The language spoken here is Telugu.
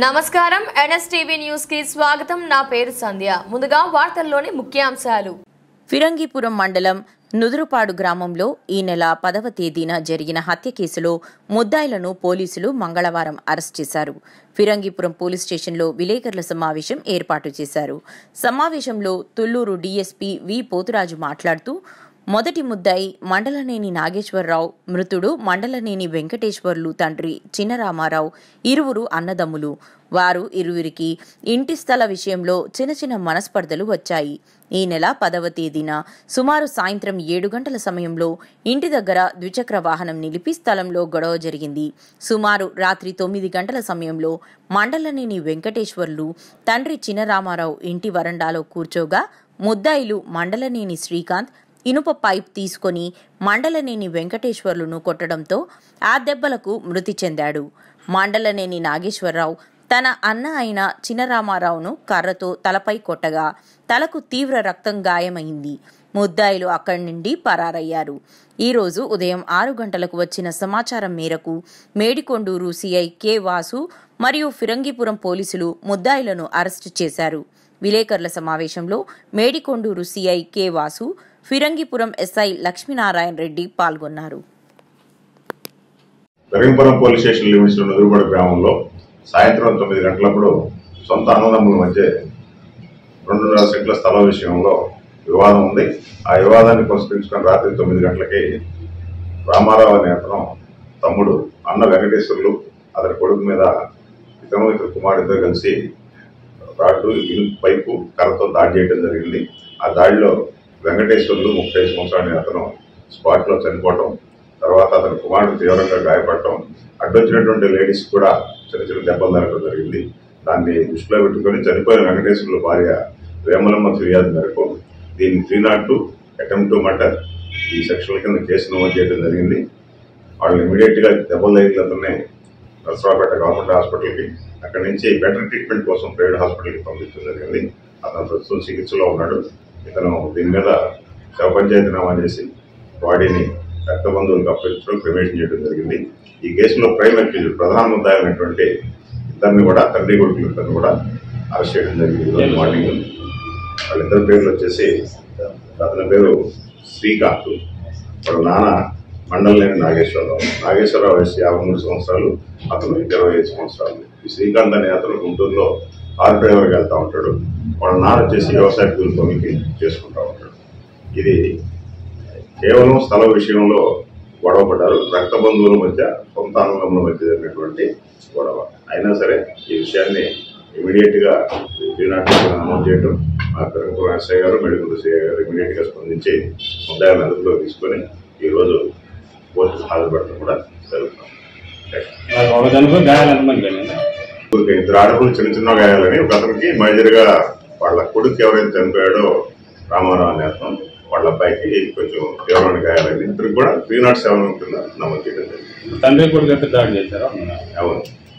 నమస్కారం ఎన్ఎస్టీవీ న్యూస్ కి స్వాగతం నా పేరు సంధ్య ముందుగా వార్తల్లోని ముఖ్యాంశాలు ఫిరంగిపురం మండలం నుదురుపాడు గ్రామంలో ఈ నెల పదవ తేదీన జరిగిన హత్య కేసులో ముద్దాయిలను పోలీసులు మంగళవారం అరెస్ట్ చేశారు ఫిరంగిపురం పోలీస్ స్టేషన్లో విలేకరుల సమావేశం ఏర్పాటు చేశారు సమావేశంలో తుళ్లూరు డీఎస్పీ వి పోతురాజు మాట్లాడుతూ మొదటి ముద్దాయి మండలనేని నాగేశ్వరరావు మృతుడు మండలనేని వెంకటేశ్వర్లు తండ్రి చిన్నరామారావు ఇరువురు అన్నదమ్ములు వారు ఇరువురికి ఇంటి స్థల విషయంలో చిన్న చిన్న మనస్పర్ధలు వచ్చాయి ఈ నెల పదవ తేదీన సుమారు సాయంత్రం ఏడు గంటల సమయంలో ఇంటి దగ్గర ద్విచక్ర వాహనం నిలిపి స్థలంలో గొడవ జరిగింది సుమారు రాత్రి తొమ్మిది గంటల సమయంలో మండలనేని వెంకటేశ్వర్లు తండ్రి చిన్నరామారావు ఇంటి వరండాలో కూర్చోగా ముద్దాయిలు మండలనేని శ్రీకాంత్ ఇనుప పైప్ తీసుకొని మండలనేని వెంకటేశ్వర్లును కొట్టడంతో ఆ దెబ్బలకు మృతి చెందాడు మండలనేని నాగేశ్వరరావు తన అన్న అయిన చిన్నరామారావును కర్రతో తలపై కొట్టగా తలకు తీవ్ర రక్తం గాయమైంది ముద్దాయిలు అక్కడి నుండి పరారయ్యారు ఈరోజు ఉదయం ఆరు గంటలకు వచ్చిన సమాచారం మేరకు మేడికొండూరు సిఐ కె వాసు మరియు ఫిరంగిపురం పోలీసులు ముద్దాయిలను అరెస్టు చేశారు విలేకరుల సమావేశంలో Medikonduru CI K Vasu Phirangipuram SI Lakshminarayana Reddy పాల్గొన్నారు పెరంగపురం పోలీస్ స్టేషన్ లిమిట్స్ లో ఎదురుబడి గ్రామంలో సాయంత్రం తొమ్మిది గంటలప్పుడు సొంత అన్నదమ్ముల మధ్య రెండున్నర సెంట్ల స్థలం విషయంలో వివాదం ఉంది ఆ వివాదాన్ని పురస్కరించుకొని రాత్రి తొమ్మిది గంటలకి రామారావు అనే అతను తమ్ముడు అన్న వెంకటేశ్వర్లు అతని కొడుకు మీద ఇతను ఇతని కుమారుడిద్దరు కలిసి రాడ్డు ఇనుప పైపు కర్రతో దాడి చేయడం జరిగింది ఆ దాడిలో వెంకటేశ్వర్లు ముప్పై సంవత్సరాల అతను స్పాట్ లో చనిపోవటం తర్వాత అతని కుమారుడు తీవ్రంగా గాయపడటం అడ్డొచ్చినటువంటి లేడీస్ కూడా చిన్న చిన్న దెబ్బలు తగలడం జరిగింది దాన్ని దృష్టిలో పెట్టుకొని చనిపోయిన వెంకటేశ్వర్ల భార్య వేమలమ్మ ఫిర్యాదు మేరకు దీన్ని three not two attempt to murder ఈ సెక్షన్ కింద కేసు నమోదు చేయడం జరిగింది వాళ్ళు ఇమీడియట్ గా దెబ్బలు తగిలిన అతన్ని నర్సరావుపేట గవర్నమెంట్ హాస్పిటల్కి అక్కడి నుంచి బెటర్ ట్రీట్మెంట్ కోసం ప్రైవేట్ హాస్పిటల్కి పంపించడం జరిగింది అతను ప్రస్తుతం చికిత్సలో ఉన్నాడు ఇతను దీని మీద శవ పంచాయతీనామా చేసి బాడీని రక్త బంధువులకు అప్పగించడం క్రిమేషన్ చేయడం జరిగింది ఈ కేసులో ప్రైమ్ అక్యూజ్ ప్రధాన ముద్దాయినటువంటి ఇద్దరిని కూడా తండ్రి కొడుకులు ఇద్దరిని కూడా అరెస్ట్ చేయడం జరిగింది ఈరోజు మార్నింగ్ వాళ్ళిద్దరి పేర్లు వచ్చేసి అతని పేరు శ్రీకాంత్ వాళ్ళ నాన్న మండలేని నాగేశ్వరరావు నాగేశ్వరరావు వయసు యాభై మూడు సంవత్సరాలు అతను ఇరవై ఐదు సంవత్సరాలు ఈ శ్రీకాంత్ అనే అతను గుంటూరులో కార్ డ్రైవర్గా వెళ్తా ఉంటాడు వాళ్ళ నాన్న వచ్చేసి వ్యవసాయ కూలి పనికి చేసుకుంటా ఉంటాడు ఇది కేవలం స్థల విషయంలో గొడవ పడ్డారు రక్త బంధువుల మధ్య సొంత అన్నదమ్ముల మధ్య జరిగినటువంటి గొడవ అయినా సరే ఈ విషయాన్ని ఇమీడియట్ గా శ్రీనాథ్ నమోదు చేయడం మా Perugupuram SI garu medical CI garu immediate గా స్పందించి ముద్దాయిలను అదుపులో తీసుకొని ఈ రోజు కోర్టుకు హాజరుపడటం కూడా జరుగుతుంది ఒక చనిపోయి గాయాలు ఎంతమంది కలిగిందా ఊరికి ఇద్దరు ఆడపిల్లలు చిన్న చిన్న గాయాలని ఒక అతనికి మేజర్ గా వాళ్ళ కొడుకు ఎవరైతే చనిపోయాడో రామారావు అనే అతను వాళ్ళ అబ్బాయికి కొంచెం తీవ్రమైన గాయాలని ఇద్దరికి కూడా త్రీ నాట్ సెవెన్ కింద నమోదు చేయడం జరిగింది తండ్రి కొడుకు ఎంత దాడి చేశారో అవును